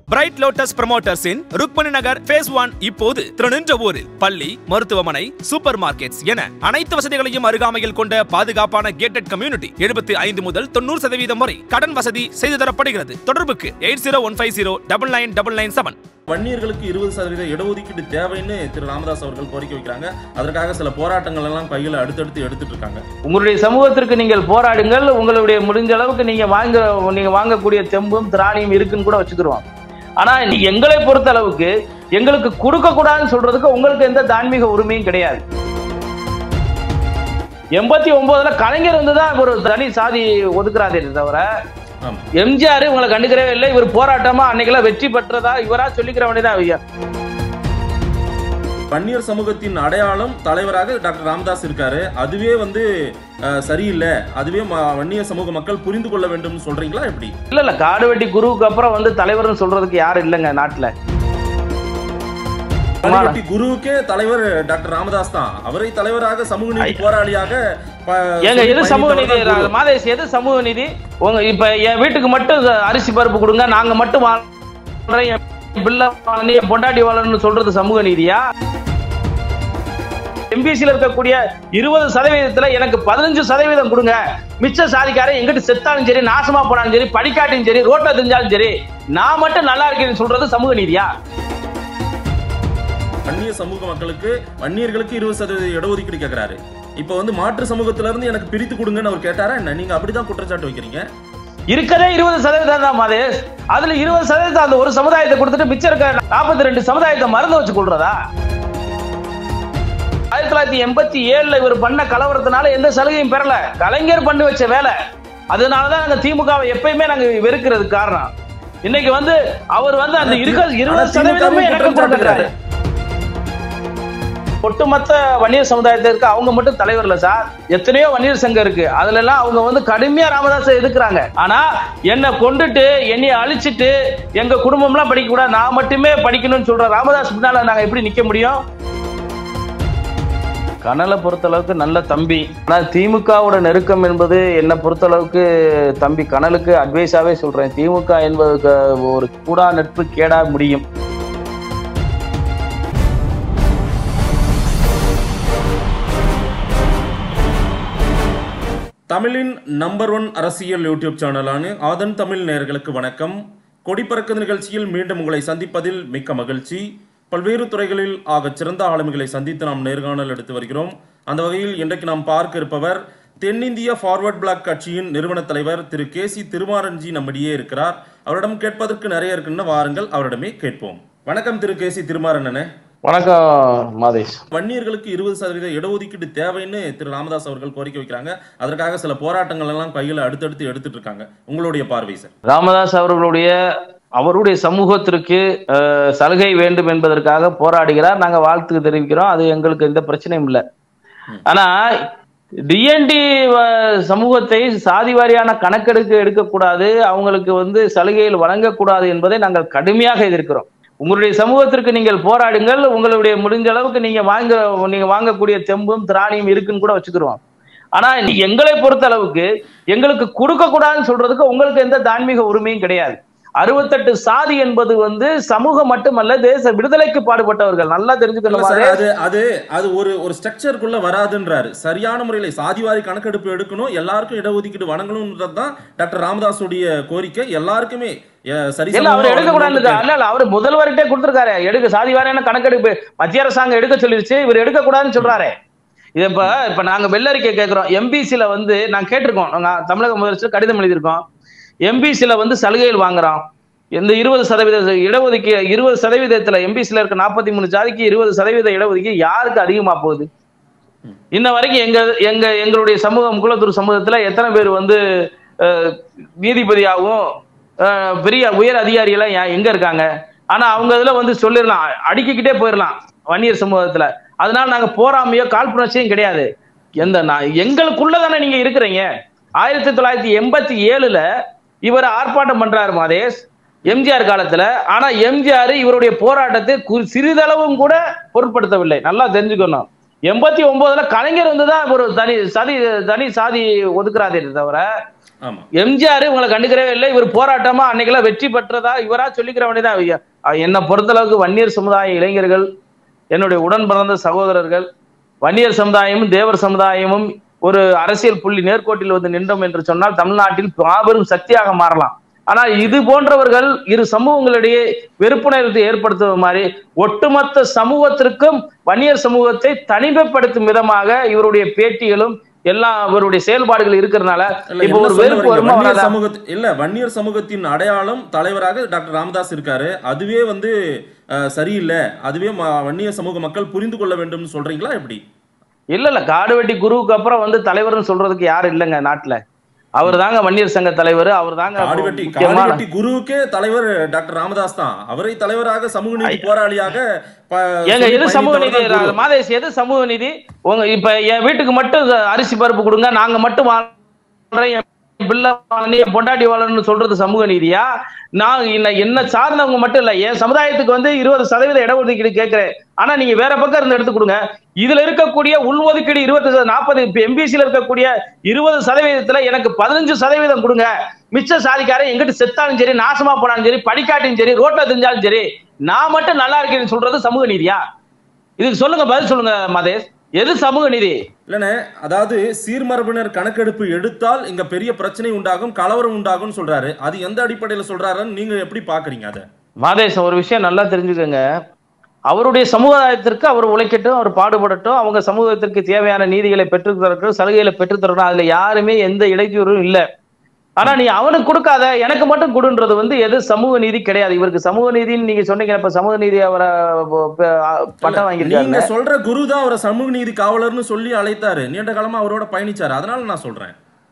Bright Lotus ப்ரமோட்டர்ஸின் Rukmani Nagar phase one இப்போது திருநின்ற ஊரில் பள்ளி மருத்துவமனை சூப்பர் மார்க்கெட்ஸ் என அனைத்து வசதிகளையும் அருகாமையில் கொண்ட பாதுகாப்பான கேட்டட் கம்யூனிட்டி எழுபத்தி ஐந்து முதல் தொண்ணூறு சதவீதம் வரை கடன் வசதி செய்து தரப்படுகிறது தொடர்புக்கு eight zero one five zero double nine double nine seven வன்னியர்களுக்கு இருபது சதவீத இடஒதுக்கீடு தேவைன்னு திரு ராமதாஸ் அவர்கள் கோரிக்கை வைக்கிறாங்க அதற்காக சில போராட்டங்கள் எல்லாம் கையில் அடுத்தடுத்து எடுத்துட்டு இருக்காங்க உங்களுடைய சமூகத்திற்கு நீங்கள் போராடுங்கள் உங்களுடைய முடிஞ்ச அளவுக்கு நீங்க வாங்க நீங்க வாங்கக்கூடிய தெம்பும் திராணியும் இருக்குன்னு கூட வச்சுக்கிருவோம் ஆனா நீ எங்களை பொறுத்த அளவுக்கு எங்களுக்கு கொடுக்க கூடாதுன்னு சொல்றதுக்கு உங்களுக்கு எந்த தார்மீக உரிமையும் கிடையாது எண்பத்தி ஒன்பதுல கலைஞர் வந்து தான் ஒரு தனி சாதி ஒதுக்குறாதே தவிர ஆமா எம்ஜிஆர் இவங்களை கண்டுக்கிறவே இல்லை இவர் போராட்டமா அன்னைக்கெல்லாம் வெற்றி பெற்றதா இவரா சொல்லிக்கிற வேண்டியதான் ஐயா வன்னியர் சமூகத்தின் அடையாளம் தலைவராக டாக்டர் ராமதாஸ் இருக்காரு அதுவே வந்து அஹ், சரியில்லை அதுவே ம- வன்னியர் சமூக மக்கள் புரிந்து கொள்ள வேண்டும் சொல்றீங்களா எப்படி இல்ல இல்ல காடு வெட்டி குருவுக்கு அப்புறம் வந்து தலைவர்னு சொல்றதுக்கு யாரும் இல்லைங்க நாட்டுல கல்வெட்டி குருவுக்கே தலைவர் டாக்டர் ராமதாஸ் தான் அவரை தலைவராக சமூக நீதி போராளியாக ப- ஏங்க சொல்லி எது சமூக நீதி பயணித்தவர் தான் குரு. மாதேஷ் எது சமூக நீதி உங்க இப்ப என் வீட்டுக்கு மட்டும் அரிசி பருப்பு கொடுங்க நாங்க மட்டும் வாழ்றேன் என் பிள்ளை வாழணும், என் பொண்டாட்டி வாழணும்னு சொல்றது சமூக நீதியா எம்பிசில இருக்கக்கூடிய இருபது சதவீதத்துல எனக்கு பதினஞ்சு சதவீதம் கொடுங்க மிச்ச சாதிக்காரன் எங்கிட்ட செத்தாலும் சரி நாசமா போனாலும் சரி படிக்காட்டியும் சரி ரோட்ல தெரிஞ்சாலும் சரி நான் மட்டும் நல்லா இருக்கேன்னு சொல்றது சமூக நீதியா வன்னிய சமூக மக்களுக்கு வன்னியர்களுக்கு இருபது சதவீத இடஒதுக்கீடு கேட்கிறாரு இப்ப வந்து மாற்று சமூகத்துல இருந்து எனக்கு பிரித்து கொடுங்கன்னு அவர் கேட்டாரா என்ன நீங்க அப்படிதான் குற்றச்சாட்டு வைக்கிறீங்க இருக்கதே இருபது சதவீதம் தான் மாதேஷ் அதுல இருபது சதவீதம் அந்த ஒரு சமுதாயத்தை கொடுத்துட்டு மிச்சம் இருக்க நாற்பத்தி ரெண்டு சமுதாயத்தை மறந்து வச்சு கொள்றதா ஆயிரத்தி தொள்ளாயிரத்தி எண்பத்தி ஏழுல இவர் பண்ண கலவரத்தினால எந்த சலுகையும் பெறல கலைஞர் பண்ணி வச்ச வேலை அதனாலதான் நாங்க திமுகவை எப்பயுமே நாங்க வெறுக்கிறதுக்கு காரணம் இன்னைக்கு வந்து அவர் வந்து அந்த இருக்க இருபது ஆனா சதவீதமே திமுக எனக்கு குற்றம் கொடுக்கிறாரு ஒட்டுமொத்த வன்னியர் சமுதாயத்திற்கு அவங்க மட்டும் தலைவர் இல்ல சார் எத்தனையோ வன்னியர் சங்கம் இருக்கு அதுல எல்லாம் அவங்க வந்து கடுமையா ராமதாஸை எதுக்குறாங்க ஆனா என்னை கொண்டுட்டு என்னைய அழிச்சிட்டு எங்க குடும்பம் எல்லாம் படிக்க கூடாது நான் மட்டுமே படிக்கணும்னு சொல்ற ராமதாஸ் முன்னால நாங்க எப்படி நிக்க முடியும் கனலை பொறுத்தளவுக்கு நல்ல தம்பி ஆனா திமுகவோட நெருக்கம் என்பது என்னை பொறுத்தளவுக்கு தம்பி கனலுக்கு அட்வைஸாவே சொல்றேன் திமுக என்பது ஒரு கூடா நட்பு கேடா முடியும் தமிழின் நம்பர் ஒன் அரசியல் யூடியூப் சேனலான ஆதன் தமிழ் நேயர்களுக்கு வணக்கம் கொடிப்பறக்க நிகழ்ச்சியில் மீண்டும் உங்களை சந்திப்பதில் மிக்க மகிழ்ச்சி பல்வேறு துறைகளில் ஆகச் சிறந்த ஆளுமைகளை சந்தித்து நாம் நேர்காணல் எடுத்து வருகிறோம் அந்த வகையில் இன்றைக்கு நாம் பார்க்க இருப்பவர் தென்னிந்திய ஃபார்வர்ட் பிளாக் கட்சியின் நிறுவன தலைவர் திரு கே சி திருமாரன்ஜி நம்மிடையே இருக்கிறார் அவரிடம் கேட்பதற்கு நிறைய இருக்குன்னு வாருங்கள் அவரிடமே கேட்போம் வணக்கம் திரு கே சி திருமாறண்ணனே வணக்கம் மாதேஷ் வன்னியர்களுக்கு இருபது சதவீத இடஒதுக்கீடு தேவைன்னு திரு ராமதாஸ் அவர்கள் கோரிக்கை வைக்கிறாங்க அதற்காக சில போராட்டங்கள் எல்லாம் கையில் அடுத்தடுத்து எடுத்துட்டு இருக்காங்க உங்களுடைய பார்வை சார் ராமதாஸ் அவர்களுடைய அவருடைய சமூகத்திற்கு அஹ், சலுகை வேண்டும் என்பதற்காக போராடுகிறார் நாங்க வாழ்த்து தெரிவிக்கிறோம் அது எங்களுக்கு எந்த பிரச்சனையும் இல்லை ஆனா டிஎன்டி சமூகத்தை சாதி வாரியான கணக்கெடுக்க எடுக்கக்கூடாது அவங்களுக்கு வந்து சலுகைகள் வழங்கக்கூடாது என்பதை நாங்கள் கடுமையாக எதிர்க்கிறோம் உங்களுடைய சமூகத்திற்கு நீங்கள் போராடுங்கள் உங்களுடைய முடிஞ்ச அளவுக்கு நீங்க வாங்க நீங்க வாங்கக்கூடிய தெம்பும் திராணியும் இருக்குன்னு கூட வச்சுக்கிருவோம் ஆனா நீ எங்களை பொறுத்த அளவுக்கு எங்களுக்கு கொடுக்க கூடாதுன்னு சொல்றதுக்கு உங்களுக்கு எந்த தார்மீக உரிமையும் கிடையாது அறுபத்தெட்டு சாதி என்பது வந்து சமூகம் மட்டுமல்ல தேச விடுதலைக்கு பாடுபட்டவர்கள் நல்லா இல்ல தெரிஞ்சுக்கணும் சார், மாதேஷ். அது அது அது ஒரு ஒரு ஸ்ட்ரக்சருக்குள்ள வராதுன்றாரு சரியான முறையில் சாதிவாரி கணக்கெடுப்பு எடுக்கணும் எல்லாருக்கும் இடஒதுக்கீடு வழங்கணும்ன்றது தான் டாக்டர் ராமதாஸுடைய கோரிக்கை எல்லாருக்குமே அஹ், சரி இல்ல அவர் சமமா எடுக்க கூடாது வழங்கணும்னு இல்ல இல்ல அவர் முதல்வர்கிட்டே கொடுத்திருக்காரு எடுக்க சாதி வாரியான கணக்கெடுப்பு மத்திய அரசாங்கம் எடுக்க சொல்லிருச்சு இவர் எடுக்க கூடாதுன்னு சொல்றாரு இது இப்ப இப்ப நாங்க வெள்ளறிக்கை கேட்கிறோம் எம்பிசில வந்து நாங்க கேட்டிருக்கோம் நாங்க தமிழக முதலமைச்சர் கடிதம் எழுதியிருக்கோம் எம்பிசில வந்து சலுகைகள் வாங்குறோம் இந்த இருபது சதவீத இடஒதுக்கீ இருபது சதவீதத்துல எம்பிசில இருக்க நாற்பத்தி மூணு ஜாதிக்கு இருபது சதவீத இடஒதுக்கீடு யாருக்கு அதிகமா போகுது இன்ன வரைக்கும் எங்க எங்க எங்களுடைய சமூகம் குலத்தூர் சமூகத்துல எத்தனை பேர் வந்து அஹ், நீதிபதியாகவும் அஹ், பெரிய உயர் அதிகாரியெல்லாம் யா- எங்க இருக்காங்க ஆனா அவங்க இதுல வந்து சொல்லிடலாம் அடுக்கிக்கிட்டே போயிடலாம் வன்னியர் சமூகத்துல அதனால நாங்க போராமையோ காழ்ப்புணர்ச்சியும் கிடையாது எந்த நான் எங்களுக்குள்ள தானே நீங்க இருக்கிறீங்க ஆயிரத்தி தொள்ளாயிரத்தி எண்பத்தி ஏழுல இவர் ஆர்ப்பாட்டம் பண்றாரு மாதேஷ் எம்ஜிஆர் காலத்துல ஆனா எம்ஜிஆர் இவருடைய போராட்டத்தை கு- சிறிதளவும் கூட பொருட்படுத்தவில்லை நல்லா தெரிஞ்சுக்கணும் எண்பத்தி ஒன்பதுல கலைஞர் வந்து தான் ஒரு தனி சதி தனி சாதி ஒதுக்குறாதே தவிர ஆமா எம்ஜிஆர் இவங்களை கண்டுக்கிறவே இல்லை இவர் போராட்டமா அன்னைக்கெல்லாம் வெற்றி பெற்றதா இவரா சொல்லிக்கிற வேண்டியதான் ஐயா, என்னை பொறுத்தளவுக்கு வன்னியர் சமுதாய இளைஞர்கள் என்னுடைய உடன் பிறந்த சகோதரர்கள் வன்னியர் சமுதாயமும் தேவர் சமுதாயமும் ஒரு அரசியல் புள்ளி நேர்கோட்டில் வந்து நின்றோம் என்று சொன்னால் தமிழ்நாட்டில் மாபெரும் சக்தியாக மாறலாம் ஆனால் இது போன்றவர்கள் இரு சமூகங்களிடையே வெறுப்புணர்வை ஏற்படுத்துவது மாதிரி ஒட்டுமொத்த சமூகத்திற்கும் வன்னியர் சமூகத்தை தனிமைப்படுத்தும் விதமாக இவருடைய பேட்டிகளும் எல்லாம் இவருடைய செயல்பாடுகள் இருக்கிறதுனால இல்ல, இப்போ என்ன ஒரு சொல்ல வெறுப்பு வரீங்க? வருமா வன்னியர் வராதா? சமூகத்து இல்ல வன்னியர் சமூகத்தின் அடையாளம் தலைவராக டாக்டர் ராமதாஸ் இருக்காரு அதுவே வந்து அஹ், சரியில்லை அதுவே ம- வன்னியர் சமூக மக்கள் புரிந்து கொள்ள வேண்டும்னு சொல்றீங்களா எப்படி இல்ல இல்ல காடுவெட்டி குருவுக்கு அப்புறம் வந்து தலைவர்னு சொல்றதுக்கு யாரும் இல்லைங்க நாட்டுல அவர் தாங்க வன்னியர் சங்க தலைவர் அவர் தாங்க காடுவெட்டி முக்கியமான காடுவெட்டி குருவுக்கே தலைவர் டாக்டர் ராமதாஸ் தான் அவரை தலைவராக சமூக நீதி போராளியாக ப- ஏங்க சொல்லி எது சமூக நீதி பயணித்தவர் தான் குரு. மாதேஷ் எது சமூக நீதி உங்க இப்ப என் வீட்டுக்கு மட்டும் அரிசி பருப்பு கொடுங்க நாங்க மட்டும் வாழ்றேன் என் பிள்ளை வாழணும், என் பொண்டாட்டி வாழணும்னு சொல்றது சமூக நீதியா நான் என்ன என்ன சார்ந்தவங்க மட்டும் இல்ல என் சமுதாயத்துக்கு வந்து இருபது சதவீத இடஒதுக்கீடு கேட்கிறேன் ஆனா நீங்க வேற பக்கம் இருந்து எடுத்து கொடுங்க இதுல இருக்கக்கூடிய உள்ஒதுக்கீடு இருபத்தி நாற்பது எம்பிசில இருக்கக்கூடிய இருபது சதவீதத்துல எனக்கு பதினஞ்சு சதவீதம் கொடுங்க மிச்ச சாதிக்காரன் எங்கிட்ட செத்தாலும் சரி நாசமா போனாலும் சரி படிக்காட்டியும் சரி ரோட்ல தெரிஞ்சாலும் சரி நான் மட்டும் நல்லா இருக்கேன்னு சொல்றது சமூக நீதியா இதுக்கு சொல்லுங்க பதில் சொல்லுங்க மதேஷ் எது சமூக நீதி இல்லண்ணே அதாவது சீர்மரபினர் கணக்கெடுப்பு எடுத்தால் இங்க பெரிய பிரச்சனை உண்டாகும் கலவரம் உண்டாகும் சொல்றாரு அது எந்த அடிப்படையில சொல்றாருன்னு நீங்க எப்படி பாக்குறீங்க அதை மாதேஷ் ஒரு விஷயம் நல்லா தெரிஞ்சுக்கோங்க அவருடைய சமுதாயத்திற்கு அவர் உழைக்கட்டும் அவர் பாடுபடட்டும் அவங்க சமூகத்திற்கு தேவையான நீதிகளை பெற்றுத் தரட்டும் சலுகைகளை பெற்றுத் தரட்டும் அதுல யாருமே எந்த இடையூறும் இல்ல ஆனா நீ அவனுக்கு கொடுக்காத எனக்கு மட்டும் கொடுன்றது வந்து எது சமூக நீதி கிடையாது இவருக்கு சமூக நீதின்னு நீங்க சொன்னீங்க இப்ப சமூக நீதி அவரை ப- ப- பட்டம் நீங்க வாங்கியிருக்காரு சொல்ற குரு தான் அவரை சமூக நீதி காவலர்னு சொல்லி அழைத்தாரு நீண்ட காலமா அவரோட பயணிச்சாரு அதனால நான் சொல்றேன்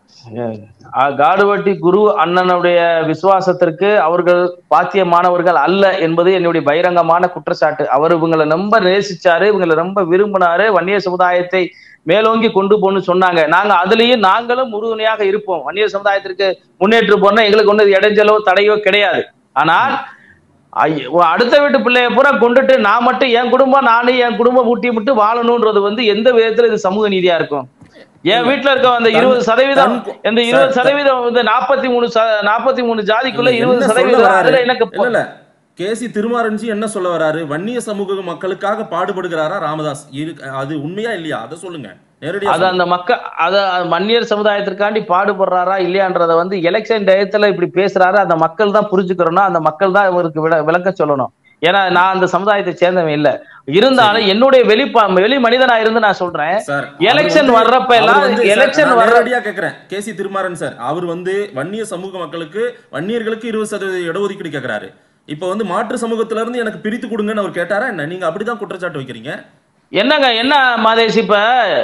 காடுவட்டி குரு அண்ணனுடைய விசுவாசத்திற்கு அவர்கள் பாத்தியமானவர்கள் அல்ல என்பது என்னுடைய பகிரங்கமான குற்றச்சாட்டு அவர் இவங்களை ரொம்ப நேசிச்சாரு இவங்களை ரொம்ப விரும்பினாரு வன்னியர் சமுதாயத்தை மேலோங்கி கொண்டு போன்னு சொன்னாங்க நாங்க அதுலயும் நாங்களும் உறுதுணையாக இருப்போம் வன்னியர் சமுதாயத்திற்கு முன்னேற்றம் போனா எங்களுக்கு ஒண்ணு இடைஞ்சலோ தடையோ கிடையாது ஆனால் ஐய- உ- அடுத்த வீட்டு பிள்ளைய பூரா கொண்டுட்டு நான் மட்டும் என் குடும்பம் நானு என் குடும்பம் ஊட்டி விட்டு வாழணும்ன்றது வந்து எந்த விதத்துல இது சமூக நீதியா இருக்கும் என் வீட்டுல இருக்க அந்த தன்- இருபது சதவீதம் தன்- இந்த சார், இருபது சதவீதம் வந்து நாற்பத்தி மூணு நாற்பத்தி மூணு ஜாதிக்குள்ள என்ன இருபது சொல்ல சதவீதம் வராரு? அதுல எனக்கு இல்ல இல்ல கேசி திருமாரஞ்சி என்ன சொல்ல வராரு வன்னிய சமூக மக்களுக்காக பாடுபடுகிறாரா ராமதாஸ் இரு- அது உண்மையா இல்லையா அதை சொல்லுங்க நேரடியா அது அந்த மக்கள் அத மன்னியர் சமுதாயத்திற்காண்டி பாடுபடுறாரா இல்லையான்றத வந்து எலெக்ஷன் டயத்துல இப்படி பேசுறாரு அந்த மக்கள் தான் புரிஞ்சுக்கிறோம்னா அந்த மக்கள் தான் இவருக்கு விள- விளக்கம் சொல்லணும் ஏன்னா நான் அந்த சமுதாயத்தை சேர்ந்தவன் இல்ல இருந்தாலும் என்னுடைய வெளி ப- வெளி மனிதனா இருந்து நான் சொல்றேன் சார் election வர்றப்ப எல்லாம் election வர்ற- நேரடியா கேக்குறேன் கேசி திருமாறன் சார் அவர் வந்து வன்னிய சமூக மக்களுக்கு வன்னியர்களுக்கு இருபது சதவீத இடஒதுக்கீடு கேக்குறாரு இப்ப வந்து மாற்று சமூகத்துல இருந்து எனக்கு பிரித்து கொடுங்கன்னு அவர் கேட்டாரா என்ன நீங்க அப்படிதான் குற்றச்சாட்டு வைக்கிறீங்க என்னங்க என்ன மாதேஷ் இப்ப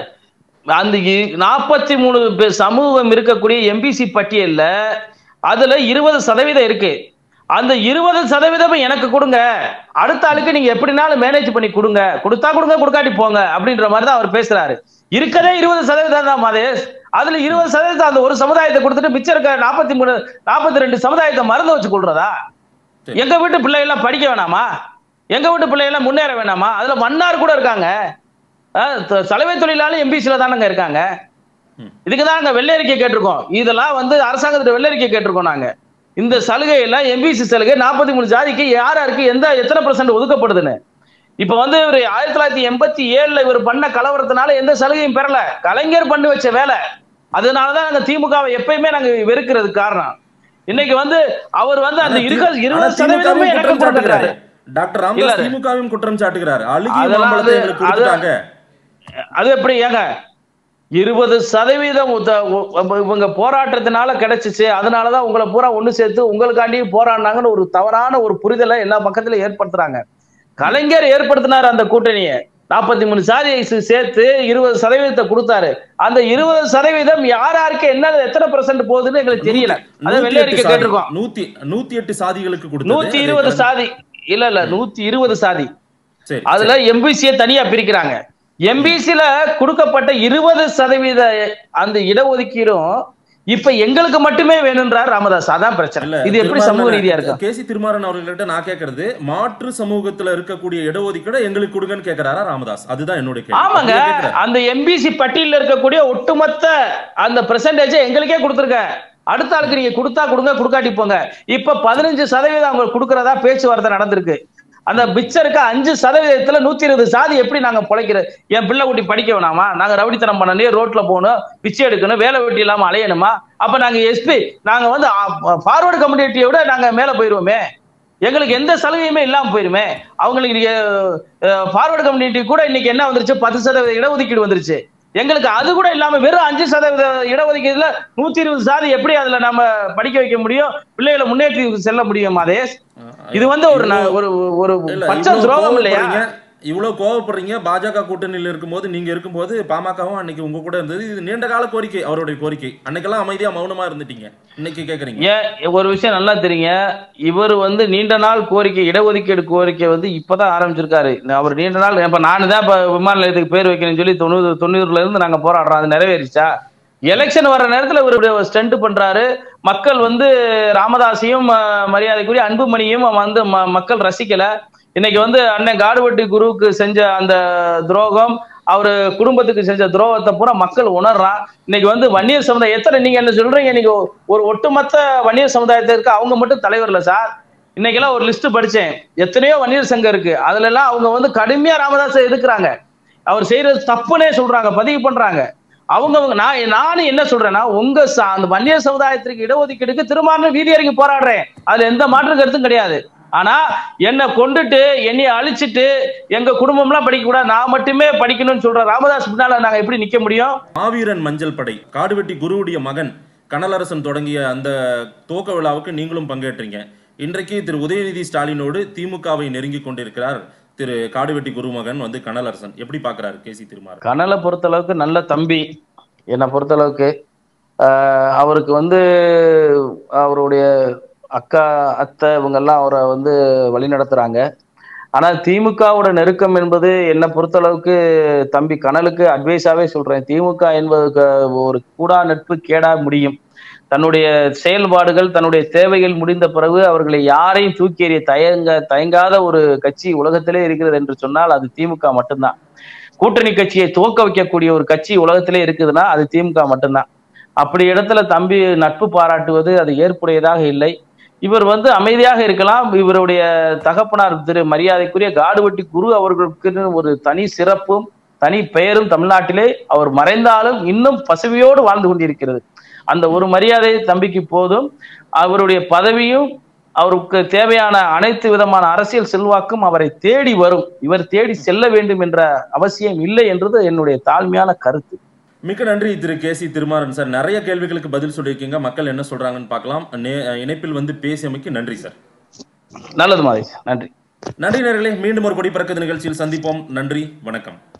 அந்த நாற்பத்தி மூணு சமூகம் இருக்கக்கூடிய எம்பிசி பட்டியல்ல அதுல இருபது சதவீதம் இருக்கு அந்த இருபது சதவீதம் எனக்கு கொடுங்க அடுத்த ஆளுக்கு நீங்க எப்படினாலும் மேனேஜ் பண்ணி கொடுங்க கொடுத்தா கொடுங்க கொடுக்காட்டி போங்க அப்படின்ற மாதிரி தான் அவர் பேசுறாரு இருக்கதே இருபது சதவீதம் தான் மாதேஷ் அதுல இருபது சதவீதம் அந்த ஒரு சமுதாயத்தை கொடுத்துட்டு மிச்சம் இருக்க நாற்பத்தி மூணு நாற்பத்தி ரெண்டு சமுதாயத்தை மறந்து வச்சு கொள்றதா சரி. எங்க வீட்டு பிள்ளைகள்லாம் படிக்க வேணாமா எங்க வீட்டு பிள்ளைகள்லாம் முன்னேற வேணாமா அதுல மன்னார் கூட இருக்காங்க அஹ் த- சலவை தொழிலாளர் எம்பிசில தானங்க இருக்காங்க ம். இதுக்கு தான் நாங்க வெள்ளை அறிக்கை கேட்டிருக்கோம் இதெல்லாம் வந்து அரசாங்கத்துல வெள்ளை அறிக்கை கேட்டிருக்கோம் நாங்க இந்த சலுகையில எம்பிசி சலுகை நாற்பத்தி மூணு ஜாதிக்கு யார் யாருக்கு எந்த எத்தனை பர்சன்ட் ஒதுக்கப்படுதுன்னு இப்ப வந்து இவர் ஆயிரத்தி தொள்ளாயிரத்தி எண்பத்தி ஏழுல இவர் பண்ண கலவரத்தினால எந்த சலுகையும் பெறல கலைஞர் பண்ணி வச்ச வேலை அதனாலதான் நாங்க திமுகவை எப்பயுமே நாங்க வெறுக்கிறது காரணம் இன்னைக்கு வந்து அவர் வந்து அந்த ஆனா இருக்க தி- இருபது ஆனா சதவீதமே திமுகவும் எனக்கு குற்றம் சாட்டுகிறாரு. கொடுக்குறாரு டாக்டர் இல்ல. ராமதாஸ் திமுகவும் குற்றம் சாட்டுகிறார் அழுகிய அதெல்லாம் மாம்பழத்தை அது- எங்களுக்கு கொடுத்துட்டாங்க அது எப்படி ஏங்க இருபது சதவீதம் உத்த- உ- இவங்க போராட்டத்தினால கிடைச்சிச்சு அதனாலதான் உங்களை பூரா ஒண்ணு சேர்த்து உங்களுக்காண்டி போராடினாங்கன்னு ஒரு தவறான ஒரு புரிதலை எல்லா பக்கத்திலும் ஏற்படுத்துறாங்க கலைஞர் ஏற்படுத்தினார் அந்த கூட்டணியை நாற்பத்தி மூணு சாதியை சே- சேர்த்து இருபது சதவீதத்தை கொடுத்தாரு அந்த இருபது சதவீதம் யார் யாருக்கு என்ன எத்தனை பெர்சன்ட் போகுதுன்னு எங்களுக்கு தெரியல அதை நூத்தி வெள்ளை எட்டு அறிக்கை சாதி- கேட்டிருக்கோம் நூத்தி நூத்தி எட்டு சாதிகளுக்கு கொடுத்தது. நூத்தி அதை இருபது கலைஞர் சாதி இல்ல இல்ல நூத்தி இருபது சாதி சரி அதுல எம்பிசியை தனியா பிரிக்கிறாங்க எம்பிசில கொடுக்கப்பட்ட இருபது சதவீத அந்த இடஒதுக்கீடும் இப்ப எங்களுக்கு மட்டுமே வேணும்ன்றார் ராமதாஸ் அதான் இல்ல, பிரச்சனை இது எப்படி சமூக திருமாறன் நீதியா இருக்கும் கேசி திருமாறன் அவர்கள்ட்ட நான் கேக்குறது மாற்று சமூகத்துல இருக்கக்கூடிய இடஒதுக்கீடு எங்களுக்கு கொடுங்கன்னு கேக்குறாரா ராமதாஸ் அதுதான் என்னோட கேள்வி ஆமாங்க அப்படியே கேக்குறாரு. அந்த எம்பிசி பட்டியலில் இருக்கக்கூடிய ஒட்டுமொத்த அந்த பெர்சன்டேஜ் எங்களுக்கே கொடுத்துருக்க அடுத்த ஆளுக்கு நீங்க கொடுத்தா கொடுங்க கொடுக்காட்டி போங்க இப்ப பதினஞ்சு சதவீதம் அவங்க கொடுக்கறதா பேச்சுவார்த்தை நடந்திருக்கு அந்த பிச்சருக்கு அஞ்சு சதவீதத்துல நூத்தி இருபது சாதி எப்படி நாங்க பிழைக்கிறது என் பிள்ளை குட்டி படிக்க வேணாமா நாங்க ரவுடித்தனம் பண்ணணும் ரோட்ல போகணும் பிச்சை எடுக்கணும் வேலை வெட்டி இல்லாம அலையணுமா அப்ப நாங்க எஸ்பி நாங்க வந்து ஃபார்வர்டு கம்யூனிட்டியை விட நாங்க மேல போயிருவோமே எங்களுக்கு எந்த சலுகையுமே இல்லாம போயிருமே அவங்களுக்கு நீங்க ஃபார்வர்டு கம்யூனிட்டி கூட இன்னைக்கு என்ன வந்துருச்சு பத்து சதவீத இடஒதுக்கீடு வந்துருச்சு எங்களுக்கு அது கூட இல்லாம வெறும் அஞ்சு சதவீத இடஒதுக்கீடுல நூத்தி இருபது சாதி எப்படி அதுல நம்ம படிக்க வைக்க முடியும் பிள்ளைகளை முன்னேற்றி செல்ல முடியும் அதேஷ் இது வந்து ஒரு ந- ஒரு ஒரு இல்ல, பச்சை இவ்வளவு துரோகம் இல்லையா கோவப்படுறீங்க, இவ்வளவு கோவப்படுறீங்க பாஜக கூட்டணியில் இருக்கும்போது நீங்க இருக்கும்போது பாமகவும் அன்னைக்கு உங்க கூட இருந்தது இது நீண்ட கால கோரிக்கை அவருடைய கோரிக்கை அன்னைக்கெல்லாம் அமைதியா மௌனமா இருந்துட்டீங்க இன்னைக்கு கேக்குறீங்க ஏன் ஒரு விஷயம் நல்லா தெரியுங்க இவர் வந்து நீண்ட நாள் கோரிக்கை இடஒதுக்கீடு கோரிக்கை வந்து இப்பதான் ஆரம்பிச்சிருக்காரு அவர் நீண்ட நாள் இப்ப நானு தான் இப்ப விமான நிலையத்துக்கு பேர் வைக்கணும்னு சொல்லி தொண்ணூறு தொண்ணூறுல இருந்து நாங்க போராடுறோம் அது நிறைவேறிச்சா எலெக்ஷன் வர நேரத்துல இவர் ஸ்டண்ட் பண்றாரு மக்கள் வந்து ராமதாஸையும் அஹ், மரியாதைக்குரிய அன்புமணியும் வந்து ம- மக்கள் ரசிக்கல இன்னைக்கு வந்து அண்ணன் காடுவெட்டி குருவுக்கு செஞ்ச அந்த துரோகம் அவரு குடும்பத்துக்கு செஞ்ச துரோகத்தை பூரா மக்கள் உணர்றான் இன்னைக்கு வந்து வன்னியர் சமுதாயம் எத்தனை நீங்க என்ன சொல்றீங்க இன்னைக்கு ஒரு ஒட்டுமொத்த வன்னியர் சமுதாயத்திற்கு அவங்க மட்டும் தலைவர் இல்ல சார் இன்னைக்கெல்லாம் ஒரு லிஸ்ட் படிச்சேன் எத்தனையோ வன்னியர் சங்கம் இருக்கு அதுல எல்லாம் அவங்க வந்து கடுமையா ராமதாஸை எதுக்குறாங்க அவர் செய்யறது தப்புனே சொல்றாங்க பதிவு பண்றாங்க அவங்க அவங்க நான் நானும் என்ன சொல்றேன்னா உங்க ச- அந்த வன்னியர் சமுதாயத்திற்கு இடஒதுக்கீடுக்கு திருமாறணும் வீதி இறங்கி போராடுறேன் அதுல எந்த மாற்று கருத்தும் கிடையாது ஆனா என்னை கொண்டுட்டு என்னைய அழிச்சிட்டு எங்க குடும்பம்லாம் படிக்க கூடாது நான் மட்டுமே படிக்கணும்னு சொல்ற ராமதாஸ் பின்னால நாங்க எப்படி நிக்க முடியும் மாவீரன் மஞ்சள் படை காடுவெட்டி குருவுடைய மகன் கனலரசன் தொடங்கிய அந்த துவக்க விழாவுக்கு நீங்களும் பங்கேற்றீங்க இன்றைக்கு திரு உதயநிதி ஸ்டாலினோடு திமுகவை நெருங்கி கொண்டிருக்கிறார் திரு காடுவெட்டி குருமகன் வந்து கனலரசன் எப்படி பாக்குறாரு கேசி திருமாறன் கனலை பொறுத்தளவுக்கு நல்ல தம்பி என்னை பொறுத்தளவுக்கு ஆஹ் அவருக்கு வந்து அவருடைய அக்கா அத்தை இவங்கெல்லாம் அவரை வந்து வழி நடத்துறாங்க ஆனா திமுகவோட நெருக்கம் என்பது என்னை பொறுத்தளவுக்கு தம்பி கனலுக்கு அட்வைஸாவே சொல்றேன் திமுக என்பது ஒரு கூடா நட்பு கேடா முடியும் தன்னுடைய செயல்பாடுகள் தன்னுடைய தேவைகள் முடிந்த பிறகு அவர்களை யாரையும் தூக்கி எறிய தயங்க தயங்காத ஒரு கட்சி உலகத்திலே இருக்கிறது என்று சொன்னால் அது திமுக மட்டும்தான் கூட்டணி கட்சியை துவக்க வைக்கக்கூடிய ஒரு கட்சி உலகத்திலே இருக்குதுன்னா அது திமுக மட்டும்தான் அப்படி இடத்துல தம்பி நட்பு பாராட்டுவது அது ஏற்புடையதாக இல்லை இவர் வந்து அமைதியாக இருக்கலாம் இவருடைய தகப்பனார் திரு மரியாதைக்குரிய காடுவெட்டி குரு அவர்களுக்கு ஒரு தனி சிறப்பும் தனி பெயரும் தமிழ்நாட்டிலே அவர் மறைந்தாலும் இன்னும் பசுமையோடு வாழ்ந்து கொண்டிருக்கிறது அந்த ஒரு மரியாதை தம்பிக்கு போதும் அவருடைய பதவியும் அவருக்கு தேவையான அனைத்து விதமான அரசியல் செல்வாக்கும் அவரை தேடி வரும் இவர் தேடி செல்ல வேண்டும் என்ற அவசியம் இல்லை என்றது என்னுடைய தாழ்மையான கருத்து மிக்க நன்றி திரு கேசி திருமாறன் சார் நிறைய கேள்விகளுக்கு பதில் சொல்லியிருக்கீங்க மக்கள் என்ன சொல்றாங்கன்னு பார்க்கலாம் நே- இணைப்பில் வந்து பேசியமைக்கு நன்றி சார் நல்லது மாதிரி நன்றி நன்றி நேர்களே மீண்டும் ஒரு கொடி பறக்குது நிகழ்ச்சியில் சந்திப்போம் நன்றி வணக்கம்